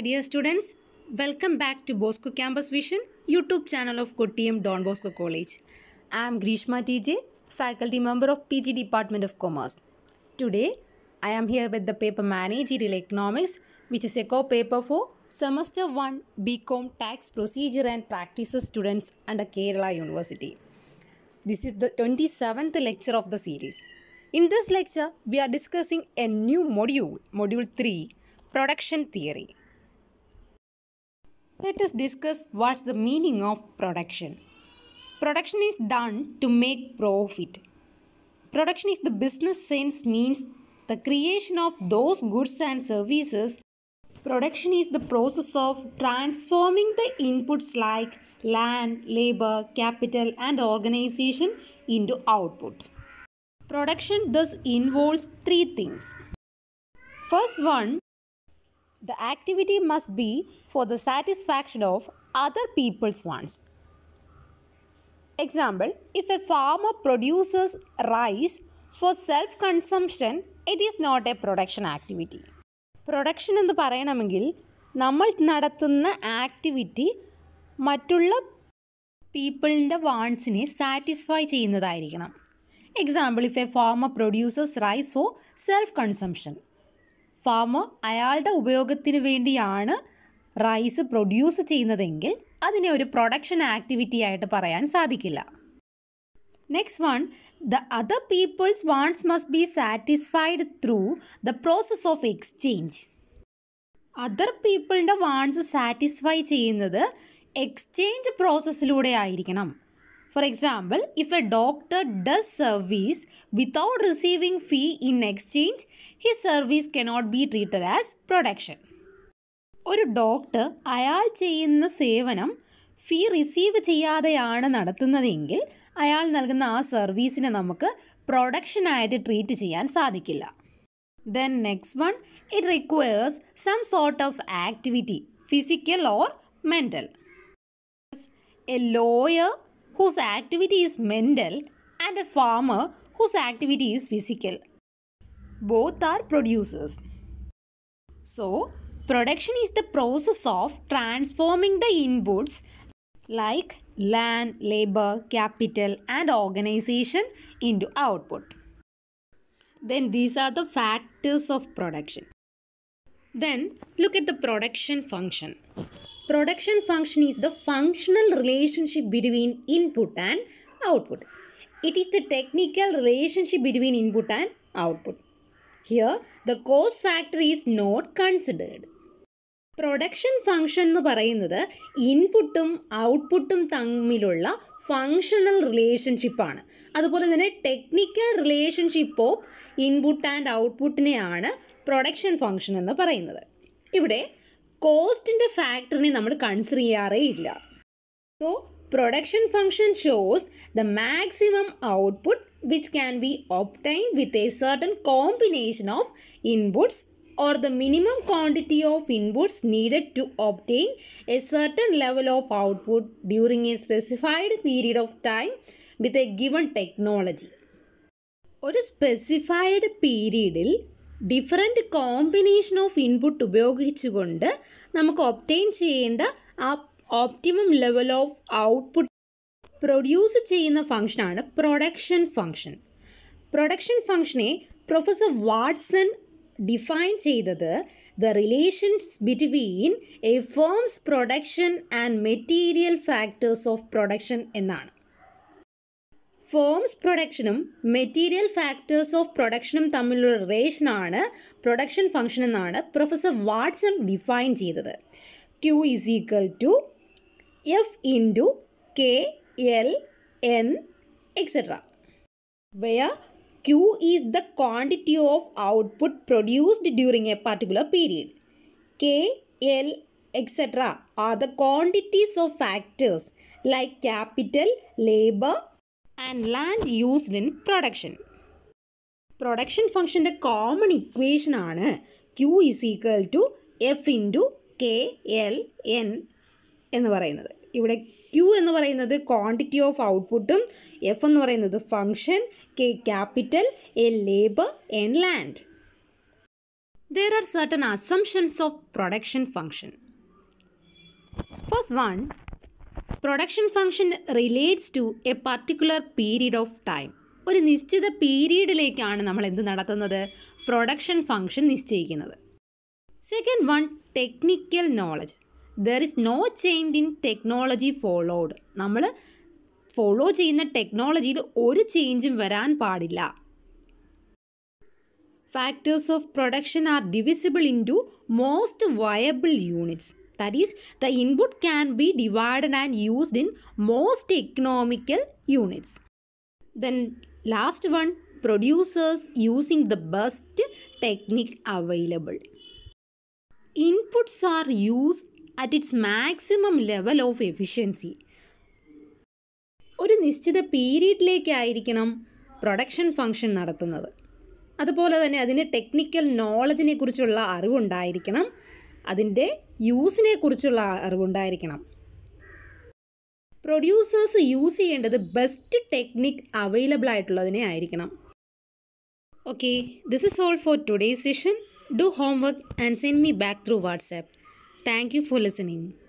dear students, welcome back to Bosco Campus Vision, YouTube channel of Kottayam Don Bosco College. I am Grishma TJ, faculty member of PG Department of Commerce. Today, I am here with the paper Managerial Economics, which is a co-paper for semester 1 BCom Tax Procedure and Practices students under Kerala University. This is the 27th lecture of the series. In this lecture, we are discussing a new module, Module 3, Production Theory. Let us discuss what's the meaning of production. Production is done to make profit. Production is the business sense means the creation of those goods and services. Production is the process of transforming the inputs like land, labor, capital, and organization into output. Production thus involves three things. First one, the activity must be for the satisfaction of other people's wants. Example, if a farmer produces rice for self consumption, it is not a production activity. Production എന്ന് പറയണമെങ്കിൽ നമ്മൾ നടത്തുന്ന activity മറ്റുള്ള പീപ്പിളിൻ്റെ വാണ്ട്സിനെ satisfy ചെയ്യുന്നതായിരിക്കണം example if a farmer produces rice for self consumption farmer അയാളുടെ ഉപയോഗത്തിന് വേണ്ടിയാണ് റൈസ് പ്രൊഡ്യൂസ് ചെയ്യുന്നതെങ്കിൽ അതിനെ ഒരു പ്രൊഡക്ഷൻ ആക്ടിവിറ്റി ആയിട്ട് പറയാൻ സാധിക്കില്ല next one the other people's wants must be satisfied through the process of exchange other പീപ്പിളിൻ്റെ വാണ്ട്സ് സാറ്റിസ്ഫൈ ചെയ്യുന്നത് എക്സ്ചേഞ്ച് പ്രോസസ്സിലൂടെ ആയിരിക്കണം for example if a doctor does service without receiving fee in exchange he service cannot be treated as production ഒരു doctor അയാൾ ചെയ്യുന്ന സേവനം ഫീ receive ചെയ്യാതെയാണ് നടത്തുന്നതെങ്കിൽ അയാൾ നൽകുന്ന ആ സർവീസിനെ നമുക്ക് പ്രൊഡക്ഷനായിട്ട് ട്രീറ്റ് ചെയ്യാൻ സാധിക്കില്ല then next one it requires some sort of activity physical or mental a lawyer whose activity is mental and a farmer whose activity is physical. Both are producers. So, production is the process of transforming the inputs like land, labor, capital, and organization into output. Then, these are the factors of production. Then, look at the production function. Production function is the functional relationship between input and output. It is the technical relationship between input and output. Here, the cost factor is not considered. Production function എന്ന് പറയുന്നത് ഇൻപുട്ടും ഔട്ട്പുട്ടും തമ്മിലുള്ള functional റിലേഷൻഷിപ്പാണ് അതുപോലെ തന്നെ technical relationship of input and ഔട്ട്പുട്ടിനെയാണ് production function എന്ന് പറയുന്നത് ഇവിടെ കോസ്റ്റിൻ്റെ ഫാക്ടറിനെ നമ്മൾ കൺസിഡർ ചെയ്യാറേ ഇല്ല so production function shows the maximum output which can be obtain with a certain combination of inputs or the minimum quantity of inputs needed to obtain a certain level of output during a specified period of time with a given technology. ഒരു specified പീരീഡിൽ different combination of input ഉപയോഗിച്ചുകൊണ്ട് നമുക്ക് obtain ചെയ്യേണ്ട ആ optimum level of output produce ചെയ്യുന്ന ഫങ്ഷനാണ് production function production ഫങ്ഷനെ professor Watson define ചെയ്തത് the relations between a firms production and material factors of production എന്നാണ് ഫോംസ് പ്രൊഡക്ഷനും മെറ്റീരിയൽ ഫാക്ടേഴ്സ് ഓഫ് പ്രൊഡക്ഷനും തമ്മിലുള്ള റിലേഷനാണ് പ്രൊഡക്ഷൻ ഫംഗ്ഷൻ എന്നാണ് പ്രൊഫസർ വാട്സൺ ഡിഫൈൻ ചെയ്തത് Q is equal to F into K L N etcetera where Q is the quantity of output produced during a particular period. K, L, etc. are the quantities of factors like capital, labor, and land used in production. Production ഫംഗ്ഷൻ്റെ common equation ആണ് Q is equal to F into K L N എന്ന് പറയുന്നത് ഇവിടെ Q എന്ന് പറയുന്നത് quantity of ഔട്ട്പുട്ടും F എന്ന് പറയുന്നത് function K capital a labour N land there are certain assumptions of production function. First one, production function relates to a particular period of time. ഒരു നിശ്ചിത പീരീഡിലേക്കാണ് നമ്മൾ എന്ത് നടത്തുന്നത് പ്രൊഡക്ഷൻ ഫംഗ്ഷൻ നിശ്ചയിക്കുന്നത് second one technical knowledge there is no change in technology followed നമ്മൾ follow ചെയ്യുന്ന ടെക്നോളജിയിൽ ഒരു ചേഞ്ചും വരാൻ പാടില്ല factors of production are divisible into most viable units. That is, the input can be divided and used in most economical units. Then, last one producers using the best technique available. Inputs are used at its maximum level of efficiency. ഒരു നിശ്ചിത പീരീഡിലേക്കായിരിക്കണം production function നടത്തുന്നത് അതുപോലെ തന്നെ അതിന് technical നോളജിനെ കുറിച്ചുള്ള അറിവുണ്ടായിരിക്കണം അതിൻ്റെ യൂസിനെ കുറിച്ചുള്ള അറിവുണ്ടായിരിക്കണം പ്രൊഡ്യൂസേഴ്സ് യൂസ് ചെയ്യേണ്ടത് ബെസ്റ്റ് ടെക്നിക് അവൈലബിൾ ആയിട്ടുള്ളതിനെ ആയിരിക്കണം okay this is all for today's session do homework and send me back through WhatsApp thank you for listening